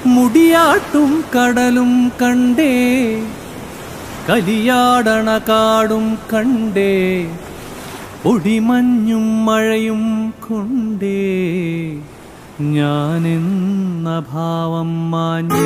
മുടിയാട്ടും കടലും കണ്ടേ കലിയാടണ കാടും കണ്ടേ പൊടിമഞ്ഞും മഴയും കൊണ്ടേ ഞാനെന്ന ഭാവം മാഞ്ഞേ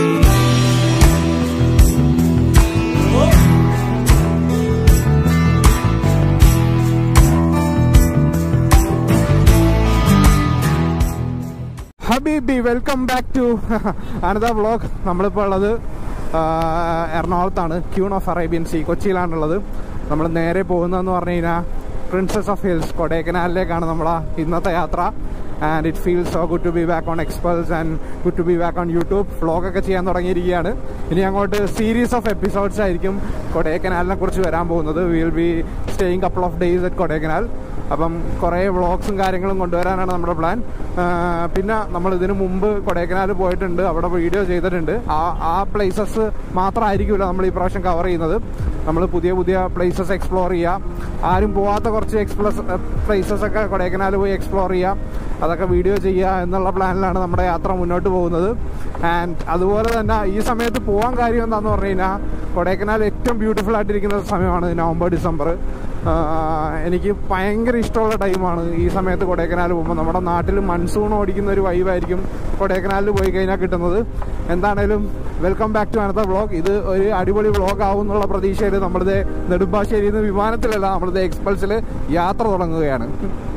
ഹബീബി welcome back to another vlog നമ്മളിപ്പോൾ ഉള്ളത് ആ, എറണാകുളത്താണ് ക്യൂൺ ഓഫ് അറേബ്യൻ സീ കൊച്ചിയിലാണുള്ളത് നമ്മൾ നേരെ പോകുന്നതെന്ന് പറഞ്ഞു കഴിഞ്ഞാൽ പ്രിൻസസ് ഓഫ് ഹിൽസ് കൊടൈക്കനാലിലേക്കാണ് നമ്മളെ ഇന്നത്തെ യാത്ര and it feels so good to be back on Xpulse and good to be back on YouTube വ്ളോഗൊക്കെ ചെയ്യാൻ തുടങ്ങിയിരിക്കുകയാണ് ഇനി അങ്ങോട്ട് സീരീസ് ഓഫ് എപ്പിസോഡ്സ് ആയിരിക്കും കൊടൈക്കനാലിനെ കുറിച്ച് വരാൻ പോകുന്നത് will be staying couple of days at Kodaikanal അപ്പം കുറേ വ്ളോഗ്സും കാര്യങ്ങളും കൊണ്ടുവരാനാണ് നമ്മുടെ പ്ലാൻ പിന്നെ നമ്മൾ ഇതിനു മുമ്പ് കൊടൈക്കനാൽ പോയിട്ടുണ്ട് അവിടെ വീഡിയോ ചെയ്തിട്ടുണ്ട് ആ ആ പ്ലേസസ് മാത്രമായിരിക്കില്ല നമ്മൾ ഈ പ്രാവശ്യം കവർ ചെയ്യുന്നത് നമ്മൾ പുതിയ പുതിയ പ്ലേസസ് എക്സ്പ്ലോർ ചെയ്യുക ആരും പോവാത്ത കുറച്ച് എക്സ്പ്ലോസ് പ്ലേസസ് ഒക്കെ കൊടൈക്കനാൽ പോയി എക്സ്പ്ലോർ ചെയ്യുക അതൊക്കെ വീഡിയോ ചെയ്യുക എന്നുള്ള പ്ലാനിലാണ് നമ്മുടെ യാത്ര മുന്നോട്ട് പോകുന്നത് ആൻഡ് അതുപോലെ തന്നെ ഈ സമയത്ത് പോകാൻ കാര്യം എന്താണെന്ന് പറഞ്ഞു കഴിഞ്ഞാൽ കൊടൈക്കനാൽ ഏറ്റവും ബ്യൂട്ടിഫുൾ ആയിട്ടിരിക്കുന്ന സമയമാണ് നവംബർ ഡിസംബർ ആഹ് എനിക്ക് ഭയങ്കര ഇഷ്ടമുള്ള ടൈമാണ് ഈ സമയത്ത് കൊടൈക്കനാൽ പോകുമ്പോൾ നമ്മുടെ നാട്ടിൽ മൺസൂൺ ഓടിക്കുന്ന ഒരു വൈബായിരിക്കും കൊടൈക്കനാലിൽ പോയി കഴിഞ്ഞാൽ കിട്ടുന്നത് എന്താണേലും welcome back to another vlog ഇത് ഒരു അടിപൊളി വ്ളോഗ് ആവും എന്നുള്ള പ്രതീക്ഷയിൽ നമ്മളിത് നെടുമ്പാശ്ശേരിയിൽ നിന്ന് വിമാനത്തിലല്ല നമ്മളിത് എക്സ്പൾസിൽ യാത്ര തുടങ്ങുകയാണ്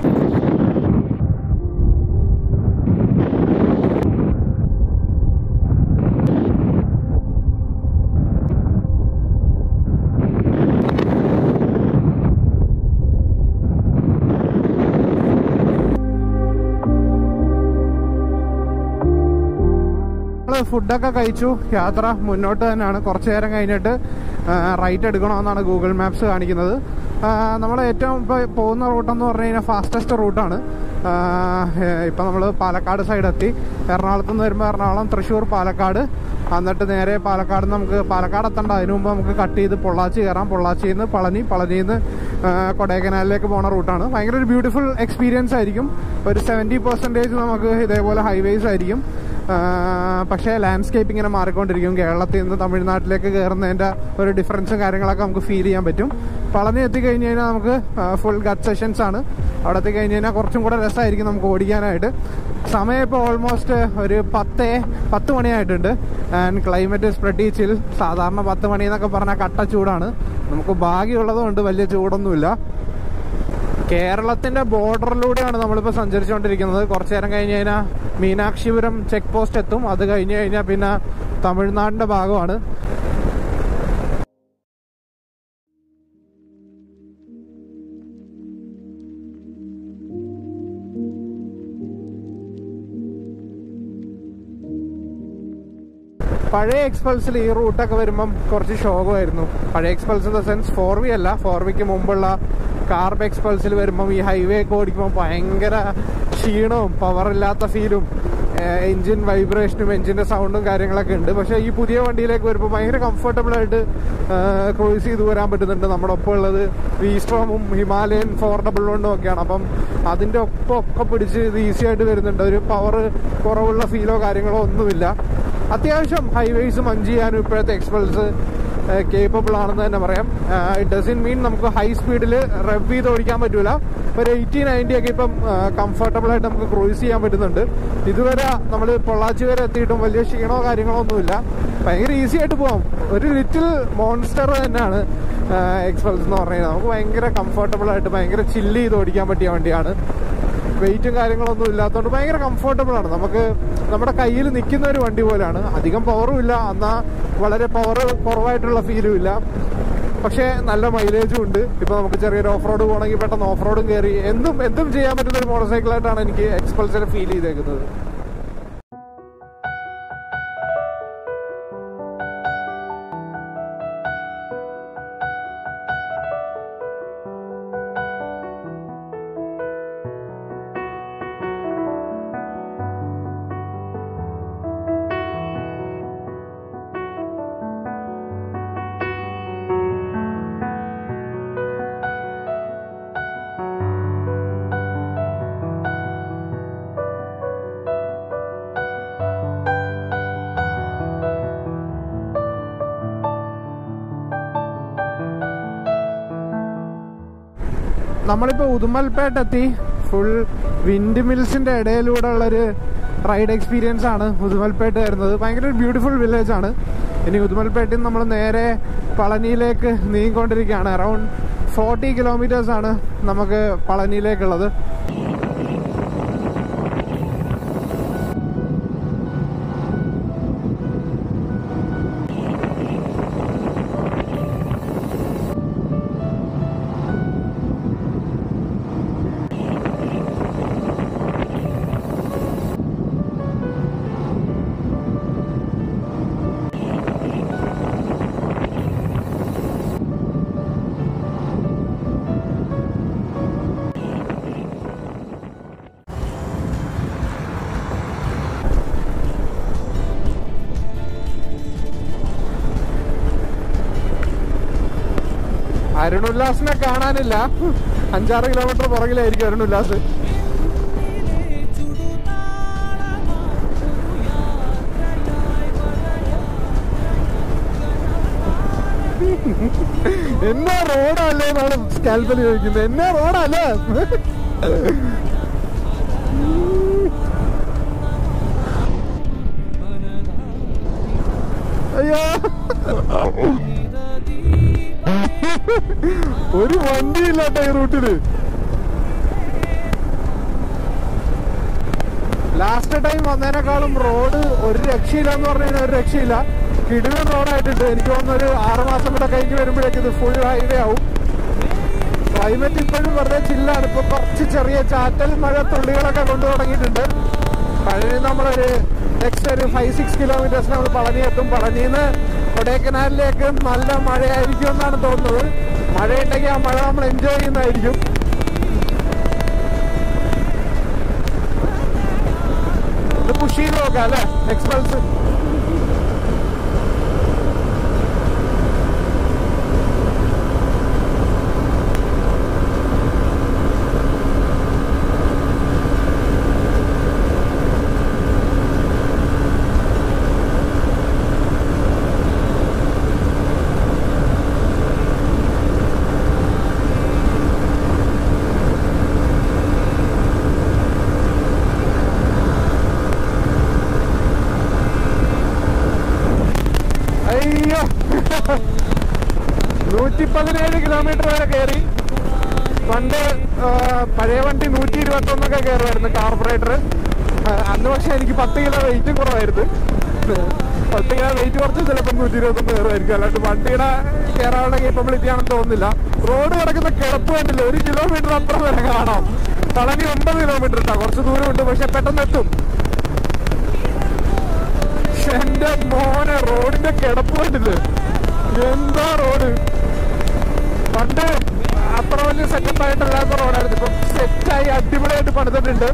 നമ്മള് ഫുഡൊക്കെ കഴിച്ചു യാത്ര മുന്നോട്ട് തന്നെയാണ് കുറച്ചു നേരം കഴിഞ്ഞിട്ട് റൈറ്റ് എടുക്കണമെന്നാണ് ഗൂഗിൾ മാപ്സ് കാണിക്കുന്നത് നമ്മൾ ഏറ്റവും ഇപ്പോൾ പോകുന്ന റൂട്ടെന്ന് പറഞ്ഞു കഴിഞ്ഞാൽ ഫാസ്റ്റസ്റ്റ് റൂട്ടാണ് ഇപ്പം നമ്മൾ പാലക്കാട് സൈഡ് എത്തി എറണാകുളത്ത് നിന്ന് വരുമ്പോൾ എറണാകുളം തൃശ്ശൂർ പാലക്കാട് എന്നിട്ട് നേരെ പാലക്കാട് നിന്ന് നമുക്ക് പാലക്കാട് എത്തണ്ട അതിനു മുമ്പ് നമുക്ക് കട്ട് ചെയ്ത് പൊള്ളാച്ചി കയറാം പൊള്ളാച്ചിയിൽ നിന്ന് പളനി പളനിയിൽ നിന്ന് കൊടൈക്കനാലിലേക്ക് പോണ റൂട്ടാണ് ഭയങ്കര ഒരു ബ്യൂട്ടിഫുൾ എക്സ്പീരിയൻസ് ആയിരിക്കും ഒരു സെവൻറ്റി പെർസെൻറ്റേജ് നമുക്ക് ഇതേപോലെ ഹൈവേസ് ആയിരിക്കും ആഹ് പക്ഷേ ലാൻഡ്സ്കേപ്പ് ഇങ്ങനെ മാറിക്കൊണ്ടിരിക്കും കേരളത്തിൽ നിന്ന് തമിഴ്നാട്ടിലേക്ക് കയറുന്നതിൻ്റെ ഒരു ഡിഫറൻസും കാര്യങ്ങളൊക്കെ നമുക്ക് ഫീൽ ചെയ്യാൻ പറ്റും പളനി എത്തിക്കഴിഞ്ഞ് കഴിഞ്ഞാൽ നമുക്ക് ഫുൾ ഗട്ട് സെഷൻസ് ആണ് അവിടെ എത്തിക്കഴിഞ്ഞ് കഴിഞ്ഞാൽ കുറച്ചും കൂടെ രസമായിരിക്കും നമുക്ക് ഓടിക്കാനായിട്ട് സമയം ഇപ്പോൾ ഓൾമോസ്റ്റ് ഒരു പത്ത് പത്ത് മണിയായിട്ടുണ്ട് ആൻഡ് ക്ലൈമറ്റ് സ്പ്രെഡ് ചിൽ സാധാരണ പത്ത് മണി എന്നൊക്കെ പറഞ്ഞാൽ കട്ട ചൂടാണ് നമുക്ക് ഭാഗ്യമുള്ളതുകൊണ്ട് വലിയ ചൂടൊന്നുമില്ല കേരളത്തിന്റെ ബോർഡറിലൂടെയാണ് നമ്മളിപ്പോൾ സഞ്ചരിച്ചുകൊണ്ടിരിക്കുന്നത് കുറച്ചു നേരം കഴിഞ്ഞ് കഴിഞ്ഞാൽ മീനാക്ഷിപുരം ചെക്ക് പോസ്റ്റ് എത്തും അത് കഴിഞ്ഞ് കഴിഞ്ഞാൽ പിന്നെ തമിഴ്നാടിന്റെ ഭാഗമാണ് പഴയ എക്സ്പൾസിൽ ഈ റൂട്ടൊക്കെ വരുമ്പം കുറച്ച് ശോകമായിരുന്നു പഴയ Xpulse in the sense four V അല്ല ഫോർ വിക്ക് മുമ്പുള്ള കാർബ് എക്സ്പൾസിൽ വരുമ്പം ഈ ഹൈവേ ഒക്കെ ഓടിക്കുമ്പോൾ ഭയങ്കര ക്ഷീണവും പവറില്ലാത്ത ഫീലും എഞ്ചിൻ വൈബ്രേഷനും എഞ്ചിന്റെ സൗണ്ടും കാര്യങ്ങളൊക്കെ ഉണ്ട് പക്ഷേ ഈ പുതിയ വണ്ടിയിലേക്ക് വരുമ്പോൾ ഭയങ്കര കംഫർട്ടബിൾ ആയിട്ട് ക്രൂസ് ചെയ്ത് വരാൻ പറ്റുന്നുണ്ട് നമ്മുടെ ഒപ്പം ഉള്ളത് വീസ്ട്രോമും ഹിമാലയൻ ഫോർ ഡബിൾ വണ്ണും ഒക്കെയാണ് അപ്പം അതിന്റെ ഒപ്പം ഒക്കെ പിടിച്ച് ഇത് ഈസി ആയിട്ട് വരുന്നുണ്ട് ഒരു പവർ കുറവുള്ള ഫീലോ കാര്യങ്ങളോ ഒന്നുമില്ല അത്യാവശ്യം ഹൈവേസ് മഞ്ച് ചെയ്യാനും ഇപ്പോഴത്തെ എക്സ്പൾസ് കേപ്പബിൾ ആണെന്ന് തന്നെ പറയാം ഇറ്റ് ഡസൻ മീൻ നമുക്ക് ഹൈ സ്പീഡിൽ റെവ് ചെയ്ത് ഓടിക്കാൻ പറ്റൂല ഒരു എയ്റ്റി നയൻറ്റി ഒക്കെ ഇപ്പം കംഫർട്ടബിൾ ആയിട്ട് നമുക്ക് ക്രൂസ് ചെയ്യാൻ പറ്റുന്നുണ്ട് ഇതുവരെ നമ്മൾ പൊള്ളാച്ചി വരെ എത്തിയിട്ടും വലിയ ക്ഷീണമോ കാര്യങ്ങളോ ഒന്നുമില്ല ഭയങ്കര ഈസി ആയിട്ട് പോകാം ഒരു ലിറ്റിൽ മോൺസ്റ്റർ തന്നെയാണ് എക്സ്പൾസ് എന്ന് പറഞ്ഞു കഴിഞ്ഞാൽ നമുക്ക് ഭയങ്കര കംഫർട്ടബിൾ ആയിട്ട് ഭയങ്കര ചില്ല് ചെയ്ത് ഓടിക്കാൻ പറ്റിയ വണ്ടിയാണ് വെയിറ്റും കാര്യങ്ങളൊന്നും ഇല്ലാത്തതുകൊണ്ട് ഭയങ്കര കംഫർട്ടബിൾ ആണ് നമുക്ക് നമ്മുടെ കയ്യിൽ നിൽക്കുന്ന ഒരു വണ്ടി പോലെയാണ് അധികം പവറും ഇല്ല എന്നാൽ വളരെ പവർ കുറവായിട്ടുള്ള ഫീലും ഇല്ല പക്ഷേ നല്ല മൈലേജും ഉണ്ട് ഇപ്പൊ നമുക്ക് ചെറിയൊരു ഓഫ് റോഡ് പോകണമെങ്കിൽ പെട്ടെന്ന് ഓഫ് റോഡും കയറി എന്തും എന്തും ചെയ്യാൻ പറ്റുന്ന ഒരു മോട്ടോർ സൈക്കിളായിട്ടാണ് എനിക്ക് എക്സ്പൾസിനെ ഫീൽ ചെയ്തേക്കുന്നത് നമ്മളിപ്പോ ഉദുമൽപേട്ട് എത്തി ഫുൾ വിൻഡ് മിൽസിന്റെ ഇടയിലൂടെ ഉള്ളൊരു റൈഡ് എക്സ്പീരിയൻസ് ആണ് ഉദുമൽപേട്ട് വരുന്നത് ഭയങ്കര ഒരു ബ്യൂട്ടിഫുൾ വില്ലേജ് ആണ് ഇനി ഉദുമൽപേട്ടിൽ നിന്ന് നമ്മൾ നേരെ പളനിയിലേക്ക് നീങ്ങിക്കൊണ്ടിരിക്കുകയാണ് അറൌണ്ട് ഫോർട്ടി കിലോമീറ്റേഴ്സ് ആണ് നമുക്ക് പളനിയിലേക്കുള്ളത് അരുണുല്ലാസിനെ കാണാനില്ല അഞ്ചാറ് കിലോമീറ്റർ പുറകിലായിരിക്കും അരുണുല്ലാസ് എന്നാ റോഡല്ലേ എന്നാണ് സ്കാൽപ്പൽ ചോദിക്കുന്നത് എന്നാ റോഡല്ലേ അയ്യോ ഒരു വണ്ടിയില്ലാത്ത ഈ റൂട്ടില് ലാസ്റ്റ് ടൈം വന്നതിനേക്കാളും റോഡ് ഒരു രക്ഷയില്ല എന്ന് പറഞ്ഞു കഴിഞ്ഞാൽ ഒരു രക്ഷയില്ല കിടിലൻ റോഡായിട്ടുണ്ട് എനിക്ക് തോന്നുന്നു ഒരു ആറ് മാസം കൂടെ കഴിഞ്ഞ് വരുമ്പോഴേക്ക് ഇത് ഫുൾ ഹൈവേ ആവും ക്ലൈമറ്റ് ഇപ്പോഴും വെറുതെ ചില്ലാണ് ഇപ്പൊ കുറച്ച് ചെറിയ ചാറ്റൽ മഴ തുള്ളികളൊക്കെ കൊണ്ടു തുടങ്ങിയിട്ടുണ്ട് പഴനി നമ്മളൊരു നെക്സ്റ്റ് ഒരു ഫൈവ് സിക്സ് കിലോമീറ്റേഴ്സ് നമ്മൾ പളനി എത്തും പളനിന്ന് കൊടൈക്കനാലിലേക്ക് നല്ല മഴയായിരിക്കും എന്നാണ് തോന്നുന്നത് മഴയുണ്ടെങ്കിൽ ആ മഴ നമ്മൾ എൻജോയ് ചെയ്യുന്നതായിരിക്കും ഇത് പുഷ് ചെയ്ത് നോക്കാം അല്ലേ എക്സ്പൾസ് അയ്യോ നൂറ്റി പതിനേഴ് കിലോമീറ്റർ വരെ കയറി പണ്ട് ആ, പഴയ വണ്ടി നൂറ്റി ഇരുപത്തി ഒന്നൊക്കെ കയറുമായിരുന്നു കാർബറേറ്റർ അന്ന് പക്ഷെ എനിക്ക് പത്ത് കിലോ വെയിറ്റ് കുറവായിരുന്നു പത്ത് കിലോ വെയിറ്റ് കുറച്ച് ചിലപ്പോൾ നൂറ്റി ഇരുപത്തൊന്ന് കയറുമായിരിക്കും അല്ലാണ്ട് വണ്ടിയുടെ കയറാനുള്ള കേപ്പബിലിറ്റി ആണെന്ന് തോന്നുന്നില്ല റോഡ് കിടക്കുന്ന കിടപ്പ് കണ്ടില്ല ഒരു കിലോമീറ്റർ അപ്പുറം വരെ കാണാം പളനി ഒമ്പത് കിലോമീറ്റർ ഉണ്ടാവും കുറച്ച് ദൂരമുണ്ട് പക്ഷെ പെട്ടെന്ന് എത്തും എന്റെ മോനെ റോഡിന്റെ കിടപ്പ് കണ്ടില്ലേ എന്താ റോഡ് പണ്ട് അത്ര വലിയ സെറ്റപ്പ് ആയിട്ടല്ലാത്ത റോഡായിരുന്നു ഇപ്പൊ സെറ്റായി അടിപൊളിയായിട്ട് പണിതിട്ടുണ്ട്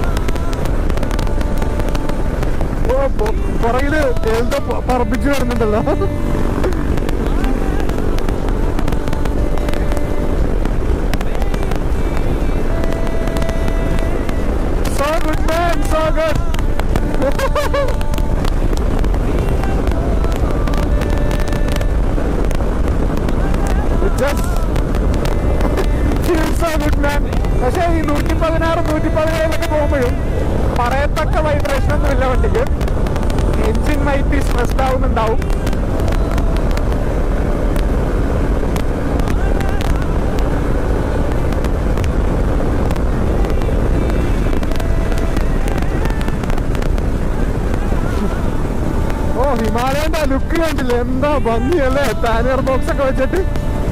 ഓ പൊ- പുറകില് എന്തോ പ- പറപ്പിച്ചു വരുന്നുണ്ടല്ലോ So good man, so good. It just feels so good man. പക്ഷേ ഈ നൂറ്റി പതിനാറ് നൂറ്റി പതിനേഴിലൊക്കെ പോകുമ്പോഴും പറയത്തക്ക വൈബ്രേഷൻ ഒന്നും ഇല്ല വണ്ടിക്ക് എഞ്ചിൻ മൈറ്റ് സ്ട്രെസ്ഡ് ആവുന്നുണ്ടാവും ഓ ഹിമാലയന്റെ ലുക്ക് കണ്ടില്ലേ എന്താ ഭംഗിയല്ലേ പാനിയർ ബോക്സ് ഒക്കെ വെച്ചിട്ട്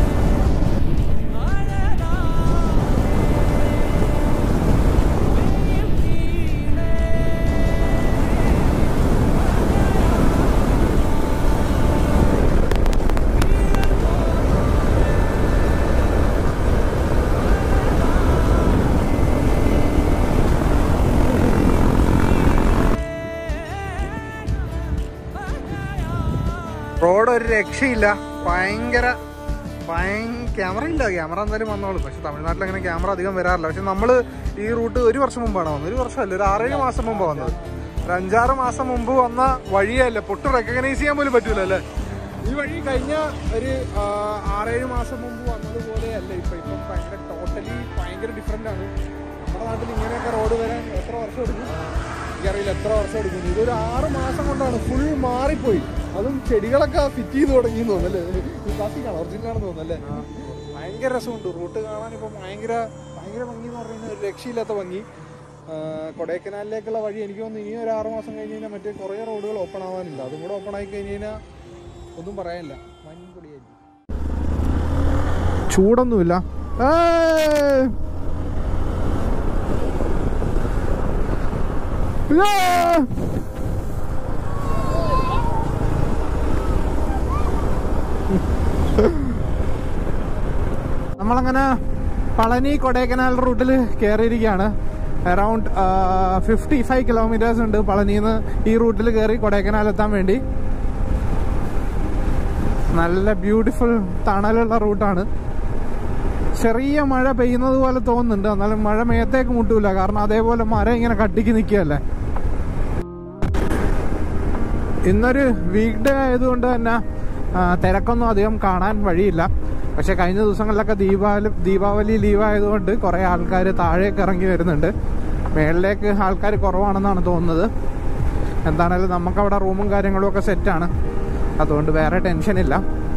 റോഡ് ഒരു രക്ഷയില്ല ഭയങ്കര ക്യാമറ ഇല്ല ക്യാമറ എന്തായാലും വന്നോളൂ പക്ഷെ തമിഴ്നാട്ടിൽ അങ്ങനെ ക്യാമറ അധികം വരാറില്ല പക്ഷെ നമ്മൾ ഈ റൂട്ട് ഒരു വർഷം മുമ്പാണ് വന്നത് ഒരു വർഷമല്ല ഒരു ആറേഴ് മാസം മുമ്പ് വന്നത് ഒരു അഞ്ചാറ് മാസം മുമ്പ് വന്ന വഴിയല്ല പൊട്ട് റെക്കഗ്നൈസ് ചെയ്യാൻ പോലും പറ്റൂല അല്ലേ ഈ വഴി കഴിഞ്ഞ ഒരു ആ, ആറേഴ് മാസം മുമ്പ് വന്നതുപോലെയല്ല ഇപ്പൊ ഇപ്പം ഭയങ്കര ടോട്ടലി ടോട്ടലി ഭയങ്കര ഡിഫറെൻ്റ് ആണ് നമ്മുടെ നാട്ടിൽ ഇങ്ങനെയൊക്കെ റോഡ് വരാൻ എത്ര വർഷം എടുക്കും എനിക്കറിയില്ല എത്ര വർഷം എടുക്കും ഇതൊരു ആറ് മാസം കൊണ്ടാണ് ഫുൾ മാറിപ്പോയി അതും ചെടികളൊക്കെ ഫിറ്റ് ചെയ്ത് തുടങ്ങി തോന്നല്ലേ പ്ലാസ്റ്റിക് ആണ് ഒറിജിനൽ ആണെന്ന് തോന്നല്ലേ ഭയങ്കര രസമുണ്ട് റൂട്ട് കാണാൻ ഇപ്പൊ ഭയങ്കര ഭയങ്കര ഭംഗി എന്ന് പറയുന്നത് ഒരു രക്ഷയില്ലാത്ത ഭംഗി ആ, കൊടൈക്കനാലിലേക്കുള്ള വഴി എനിക്ക് തോന്നുന്നു ഇനി ഒരു ആറ് മാസം കഴിഞ്ഞ് കഴിഞ്ഞാൽ മറ്റേ കുറേ റോഡുകൾ ഓപ്പൺ ആവാനുണ്ട് അതും കൂടെ ഓപ്പൺ ആയി കഴിഞ്ഞ് കഴിഞ്ഞാൽ ഒന്നും പറയാനില്ല മഞ്ഞപ്പൊടിയായിരിക്കും ചൂടൊന്നുമില്ല ഏയ്! ഇയ്യേ! നമ്മളങ്ങനെ പളനി കൊടൈക്കനാൽ റൂട്ടിൽ കയറിയിരിക്കുകയാണ് അറൗണ്ട് ഫിഫ്റ്റി ഫൈവ് കിലോമീറ്റേഴ്സ് ഉണ്ട് പളനിയിൽ നിന്ന് ഈ റൂട്ടിൽ കയറി കൊടൈക്കനാൽ എത്താൻ വേണ്ടി നല്ല ബ്യൂട്ടിഫുൾ തണലുള്ള റൂട്ടാണ് ചെറിയ മഴ പെയ്യുന്നത് പോലെ തോന്നുന്നുണ്ട് എന്നാലും മഴ മേത്തേക്ക് മുട്ടൂല കാരണം അതേപോലെ മരം ഇങ്ങനെ കട്ടിക്ക് നിൽക്കുകയല്ലേ ഇന്നൊരു വീക്ക് ഡേ ആയതുകൊണ്ട് തന്നെ ആ, തിരക്കൊന്നും അധികം കാണാൻ വഴിയില്ല പക്ഷെ കഴിഞ്ഞ ദിവസങ്ങളിലൊക്കെ ദീപാവലി ദീപാവലി ലീവ് ആയതുകൊണ്ട് കുറേ ആൾക്കാർ താഴേക്ക് ഇറങ്ങി വരുന്നുണ്ട് മേളിലേക്ക് ആൾക്കാർ കുറവാണെന്നാണ് തോന്നുന്നത് എന്താണേലും നമുക്കവിടെ റൂമും കാര്യങ്ങളും ഒക്കെ സെറ്റാണ് അതുകൊണ്ട് വേറെ ടെൻഷനില്ല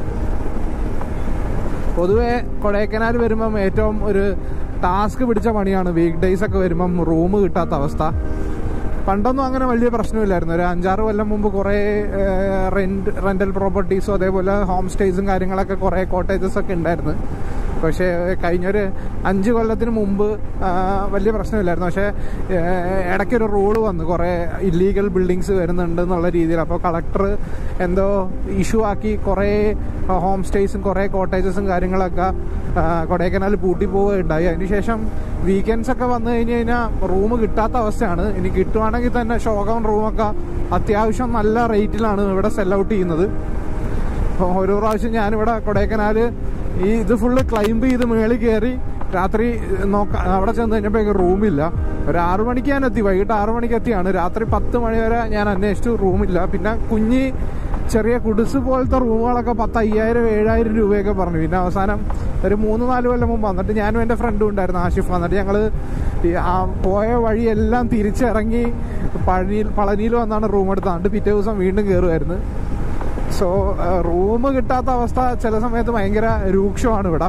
പൊതുവെ കൊടൈക്കനാൽ വരുമ്പം ഏറ്റവും ഒരു ടാസ്ക് പിടിച്ച പണിയാണ് വീക്ക് ഡേയ്സ് ഒക്കെ വരുമ്പം റൂം കിട്ടാത്ത അവസ്ഥ പണ്ടൊന്നും അങ്ങനെ വലിയ പ്രശ്നമില്ലായിരുന്നു ഒരു അഞ്ചാറ് കൊല്ലം മുമ്പ് കുറേ റെന്റ് റെന്റൽ പ്രോപ്പർട്ടീസും അതേപോലെ ഹോം സ്റ്റേസും കാര്യങ്ങളൊക്കെ കുറേ കോട്ടേജസ് ഒക്കെ ഉണ്ടായിരുന്നു പക്ഷേ കഴിഞ്ഞൊരു അഞ്ച് കൊല്ലത്തിന് മുമ്പ് ആ, വലിയ പ്രശ്നമില്ലായിരുന്നു പക്ഷേ ഏഹ്, ഇടയ്ക്കൊരു റൂള് വന്നു കുറേ ഇല്ലീഗൽ ബിൽഡിങ്സ് വരുന്നുണ്ട് എന്നുള്ള രീതിയിൽ അപ്പോൾ കളക്ടർ എന്തോ ഇഷ്യൂ ആക്കി കുറേ ഹോം സ്റ്റേസും കുറേ കോട്ടേജസും കാര്യങ്ങളൊക്കെ ആ, കൊടൈക്കനാൽ പൂട്ടി പോവുകയുണ്ടായി അതിനുശേഷം വീക്കെൻഡ്സ് ഒക്കെ വന്നു കഴിഞ്ഞ് കഴിഞ്ഞാൽ റൂം കിട്ടാത്ത അവസ്ഥയാണ് ഇനി കിട്ടുവാണെങ്കിൽ തന്നെ ഷോകം റൂമൊക്കെ അത്യാവശ്യം നല്ല റേറ്റിലാണ് ഇവിടെ സെൽ ഔട്ട് ചെയ്യുന്നത് അപ്പോൾ ഒരു പ്രാവശ്യം ഞാനിവിടെ കൊടൈക്കനാല് ഈ ഇത് ഫുള്ള് ക്ലൈംബ് ചെയ്ത് മേളിൽ കയറി രാത്രി നോക്ക അവിടെ ചെന്ന് കഴിഞ്ഞപ്പോൾ റൂമില്ല ഒരു ആറു മണിക്ക് ഞാൻ എത്തി വൈകിട്ട് ആറു മണിക്ക് എത്തിയാണ് രാത്രി പത്ത് മണി വരെ ഞാൻ അന്വേഷിച്ചു റൂമില്ല പിന്നെ കുഞ്ഞി ചെറിയ കുടിസ് പോലത്തെ റൂമുകളൊക്കെ പത്ത് അയ്യായിരം ഏഴായിരം രൂപയൊക്കെ പറഞ്ഞു പിന്നെ അവസാനം ഒരു മൂന്ന് നാല് കൊല്ലം മുമ്പ് വന്നിട്ട് ഞാനും എൻ്റെ ഫ്രണ്ടും ഉണ്ടായിരുന്നു ആഷിഫ് വന്നിട്ട് ഞങ്ങൾ ആ പോയ വഴിയെല്ലാം തിരിച്ചിറങ്ങി പഴനിയിൽ പളനിയിൽ വന്നാണ് റൂം എടുത്തത് എന്നിട്ട് പിറ്റേ ദിവസം വീണ്ടും കയറുമായിരുന്നു സോ റൂം കിട്ടാത്ത അവസ്ഥ ചില സമയത്ത് ഭയങ്കര രൂക്ഷമാണ് ഇവിടെ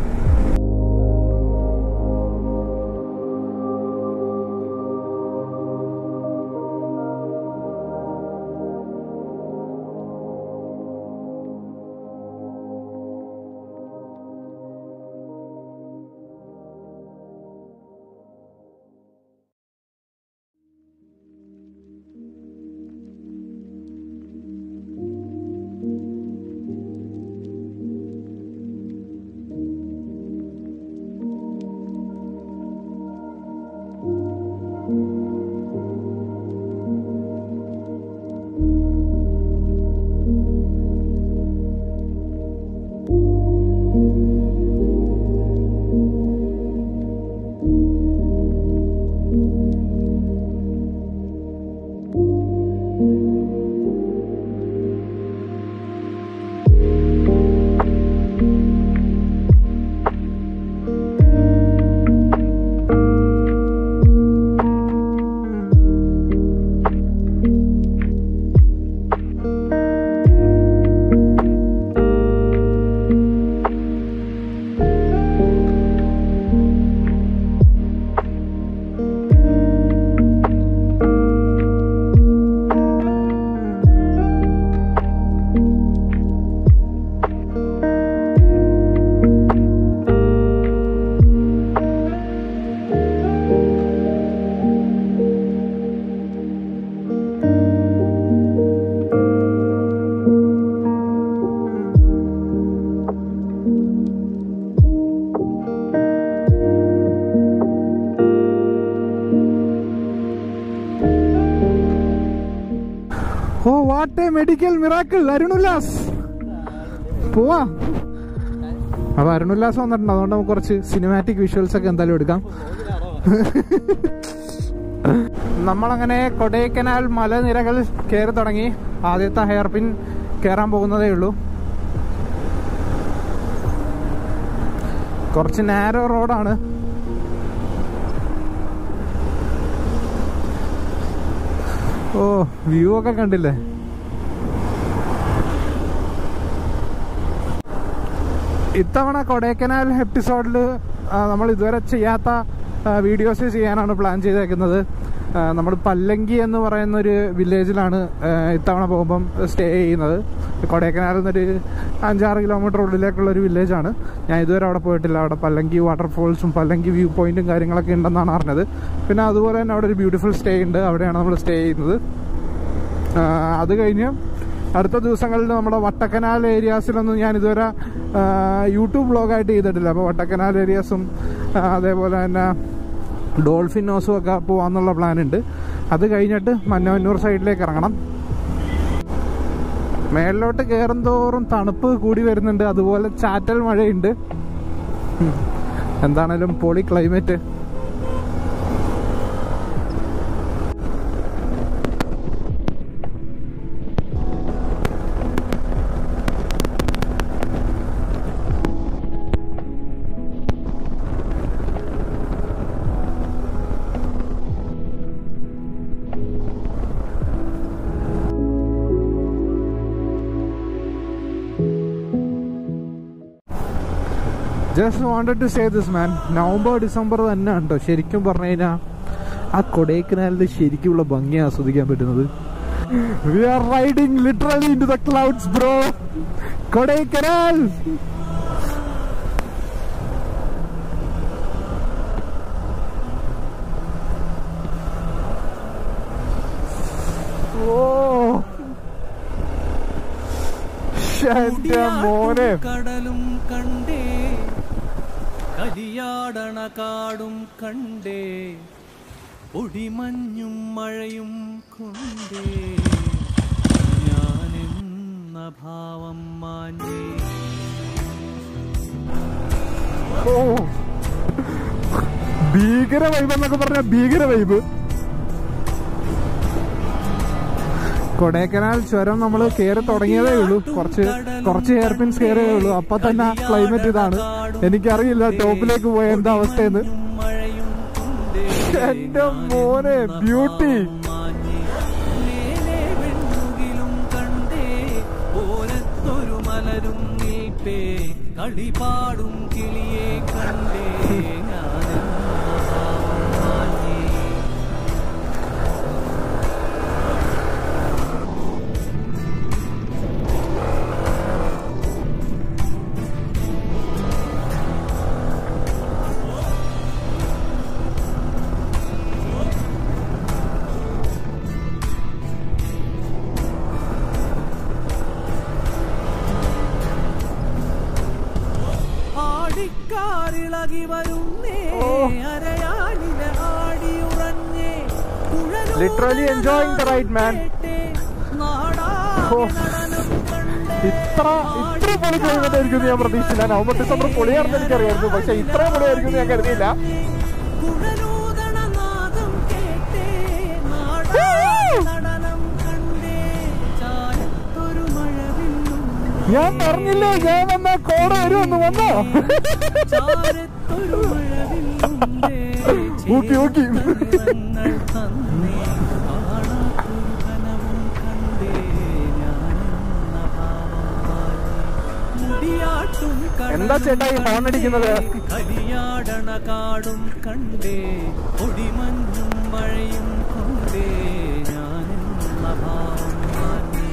oh what a medical miracle Arunullas പോവാ അപ്പൊ അരുണുല്ലാസ് വന്നിട്ടുണ്ട് അതുകൊണ്ട് നമുക്ക് കുറച്ച് സിനിമാറ്റിക് വിഷ്വൽസ് ഒക്കെ എന്തായാലും എടുക്കാം നമ്മളങ്ങനെ കൊടൈക്കനാൽ മലനിരകൾ കയറി തുടങ്ങി ആദ്യത്തെ ഹെയർ പിൻ കയറാൻ പോകുന്നതേ ഉള്ളൂ കുറച്ച് നാരോ റോഡാണ് ഓ വ്യൂ ഒക്കെ കണ്ടില്ലേ ഇത്തവണ കൊടൈക്കനാൽ എപ്പിസോഡിൽ നമ്മൾ ഇതുവരെ ചെയ്യാത്ത വീഡിയോസ് ചെയ്യാനാണ് പ്ലാൻ ചെയ്തേക്കുന്നത് നമ്മൾ പല്ലങ്കി എന്ന് പറയുന്ന ഒരു വില്ലേജിലാണ് ഇത്തവണ പോകുമ്പം സ്റ്റേ ചെയ്യുന്നത് കൊടൈക്കനാലിൽ നിന്നൊരു അഞ്ചാറ് കിലോമീറ്റർ ഉള്ളിലേക്കുള്ള ഒരു വില്ലേജാണ് ഞാൻ ഇതുവരെ അവിടെ പോയിട്ടില്ല അവിടെ പല്ലങ്കി വാട്ടർഫോൾസും പല്ലങ്കി വ്യൂ പോയിന്റും കാര്യങ്ങളൊക്കെ ഉണ്ടെന്നാണ് അറിഞ്ഞത് പിന്നെ അതുപോലെ തന്നെ അവിടെ ഒരു ബ്യൂട്ടിഫുൾ സ്റ്റേ ഉണ്ട് അവിടെയാണ് നമ്മൾ സ്റ്റേ ചെയ്യുന്നത് ആ, അത് കഴിഞ്ഞ് അടുത്ത ദിവസങ്ങളിൽ നമ്മുടെ വട്ടക്കനാൽ ഏരിയാസിലൊന്നും ഞാൻ ഇതുവരെ ആ, യൂട്യൂബ് വ്ളോഗായിട്ട് ചെയ്തിട്ടില്ല അപ്പോൾ വട്ടക്കനാൽ ഏരിയാസും ആ, അതേപോലെ തന്നെ ഡോൾഫിൻ ഹൗസും ഒക്കെ പോകാന്നുള്ള പ്ലാൻ ഉണ്ട് അത് കഴിഞ്ഞിട്ട് മന്നവന്നൂർ സൈഡിലേക്ക് ഇറങ്ങണം മേളിലോട്ട് കയറും തോറും തണുപ്പ് കൂടി വരുന്നുണ്ട് അതുപോലെ ചാറ്റൽ മഴയുണ്ട് ഉം. എന്താണേലും പൊളി climate just wanted to say this man November December തന്നെ ഉണ്ടോ ശരിക്കും പറഞ്ഞു കഴിഞ്ഞാൽ ആ കൊടൈക്കനാലിന്റെ ശരിക്കുള്ള ഭംഗി ആസ്വദിക്കാൻ പറ്റുന്നത് we are riding literally into the clouds bro Kodaikanal ഓ എന്റെ മോനെ കടലും കണ്ടേ കരിയാടണ കാടും കണ്ടേ പൊടിമഞ്ഞും മഴയും കൊണ്ടേ ഞാനെന്ന ഭാവം മാഞ്ഞേ ഓ ഭീകര വൈബ് എന്നൊക്കെ പറഞ്ഞ ഭീകര വൈബ് കൊടൈക്കനാൽ ചുരം നമ്മൾ കയറി തുടങ്ങിയതേ ഉള്ളൂ കുറച്ച് കുറച്ച് ഹെയർ പിൻസ് കയറിയേ ഉള്ളൂ അപ്പൊ തന്നെ ക്ലൈമറ്റ് ഇതാണ് എനിക്കറിയില്ല ടോപ്പിലേക്ക് പോയ എന്താ അവസ്ഥയെന്ന് മഴയും കൊണ്ടേ എന്റെ മോനെ ബ്യൂട്ടി മാഞ്ഞേ മേലെ വെണ്ണുകിലും കണ്ടേ ഓരത്തൊരു മലരും നീപ്പേ കളിപാടും കിളിയെ കണ്ടേ ഞാനെന്ന ഭാവം മാഞ്ഞേ ആടിക്കാറിളകി വരുന്നേ അരയാലില ആടിയുറഞ്ഞേ കുഴലൂതന Literally enjoying the ride, man. കേട്ടേ, നാടാകെ ഓ. നടനം കണ്ടേ, ഇത്ര ഇത്ര പൊളി ക്ലൈമറ്റ് ആയിരിക്കും ഞാൻ പ്രതീക്ഷിച്ചില്ല നവംബർ ഡിസംബർ പൊളിയാണെന്ന് എനിക്കറിയായിരുന്നു പക്ഷെ ഇത്ര പൊളിയായിരിക്കും ഞാൻ കരുതിയില്ല കുഴലൂതന നാദം കേട്ടേ, നാടാകെ നടനം കണ്ടേ, ചാരത്തൊരു മഴവില്ലും ഞാൻ പറഞ്ഞില്ലേ ഞാൻ വന്ന കോട വരുമെന്ന് വന്നോ ചാരത്തൊരു മഴവില്ലുണ്ടേ, ഊക്കി, ഊക്കി. ചേർത്തങ്ങൾ തന്നേ, കാണാത്തൊരു കനവും കണ്ടേ, ഞാനെന്ന ഭാവം മാഞ്ഞേ. മുടിയാട്ടും കടലും എന്താ ചേട്ടാ ഈ ഹോൺ അടിക്കുന്നത്? കണ്ടേ, കരിയാടണ കാടും കണ്ടേ പൊടിമഞ്ഞും മഴയും കൊണ്ടേ ഞാനെന്ന ഭാവം മാഞ്ഞേ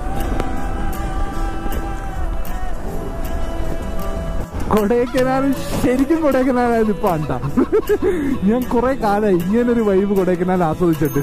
കൊടൈക്കനാൽ ശരിക്കും കൊടൈക്കനാലായത് ഇപ്പൊ അണ്ട ഞാൻ കുറെ കാലമായി ഇങ്ങനൊരു വൈബ് കൊടൈക്കനാൽ ആസ്വദിച്ചിട്ട്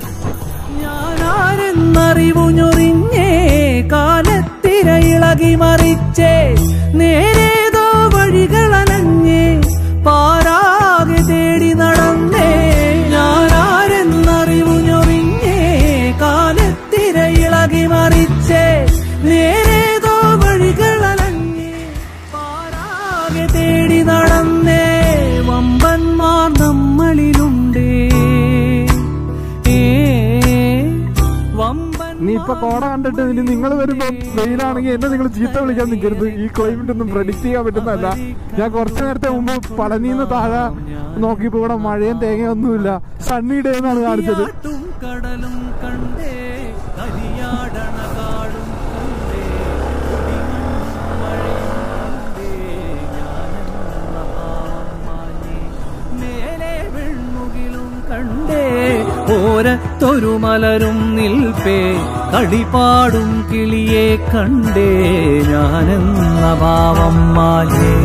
ഞാനാരെന്നറിവു ഞൊറിഞ്ഞേ കാലത്തിര ഇളകി മറിച്ചേ നേരേതോ വഴികളനഞ്ഞേ പാരാകെ തേടി നടന്നേ ഞാനാരെന്നറിവു ഞൊറിഞ്ഞേ കാലത്തിര ഇളകി മറിച്ചേ നേരേതോ വഴികളനഞ്ഞേ പാരാകെ തേടി നടന്നേ വമ്പന്മാർ നമ്മളിലുണ്ടേ ഏ, വമ്പന്മാർ നീ ഇപ്പൊ ഇപ്പൊ കോട കണ്ടിട്ട് ഇനി നിങ്ങൾ വരുമ്പോ വെയിലാണെങ്കിൽ എന്നെ നിങ്ങൾ ചീത്ത വിളിക്കാൻ നിൽക്കരുത് ഈ ക്ലൈമറ്റ് ഒന്നും പ്രഡിക്റ്റ് ചെയ്യാൻ പറ്റുന്നതല്ല ഞാൻ കുറച്ചു നേരത്തെ മുമ്പ് പളനിന്ന് താഴെ നോക്കിയപ്പോ ഇവിടെ മഴയും തേങ്ങയൊന്നുമില്ല സണ്ണി ഡേ എന്നാണ് കാണിച്ചത് ും കടലും കണ്ടേ കരിയാടണ കാടും കണ്ടേ കൊടിമണ്ണും മഴയും കണ്ടേ ഞാനെന്ന ഭാവം മാഞ്ഞേ മേലെ വെൺമുകിലും കണ്ടേ ഓരത്തൊരു മലരും നിൽപ്പേ കളിപാടും കിളിയെ കണ്ടേ ഞാനെന്ന ഭാവം മാഞ്ഞേ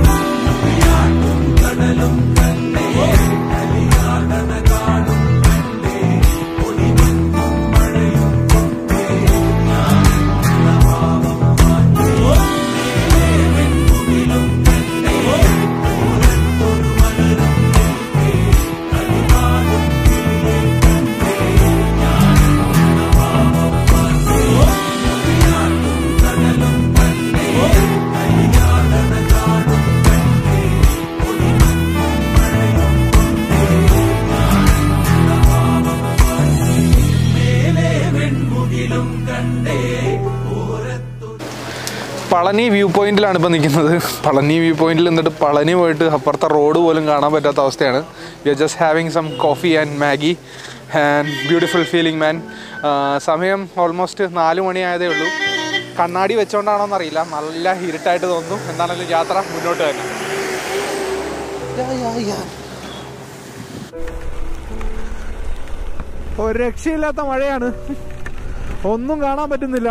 പളനി വ്യൂ പോയിന്റിലാണ് ഇപ്പോൾ നിൽക്കുന്നത് പളനി വ്യൂ പോയിന്റിൽ നിന്നിട്ട് പളനി പോയിട്ട് അപ്പുറത്തെ റോഡ് പോലും കാണാൻ പറ്റാത്ത അവസ്ഥയാണ് we are just having some coffee and Maggi and beautiful feeling man സമയം ഓൾമോസ്റ്റ് നാല് മണിയായതേ ഉള്ളൂ കണ്ണാടി വെച്ചോണ്ടാണോ എന്നറിയില്ല നല്ല ഇരുട്ടായിട്ട് തോന്നുന്നു എന്താണെങ്കിലും യാത്ര മുന്നോട്ട് തന്നെ ഒരു രക്ഷയില്ലാത്ത മഴയാണ് ഒന്നും കാണാൻ പറ്റുന്നില്ല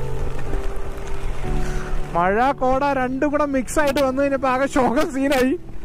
മഴ കോട രണ്ടും കൂടെ മിക്സ് ആയിട്ട് വന്നു കഴിഞ്ഞപ്പോ ആകെ ശോകം സീനായി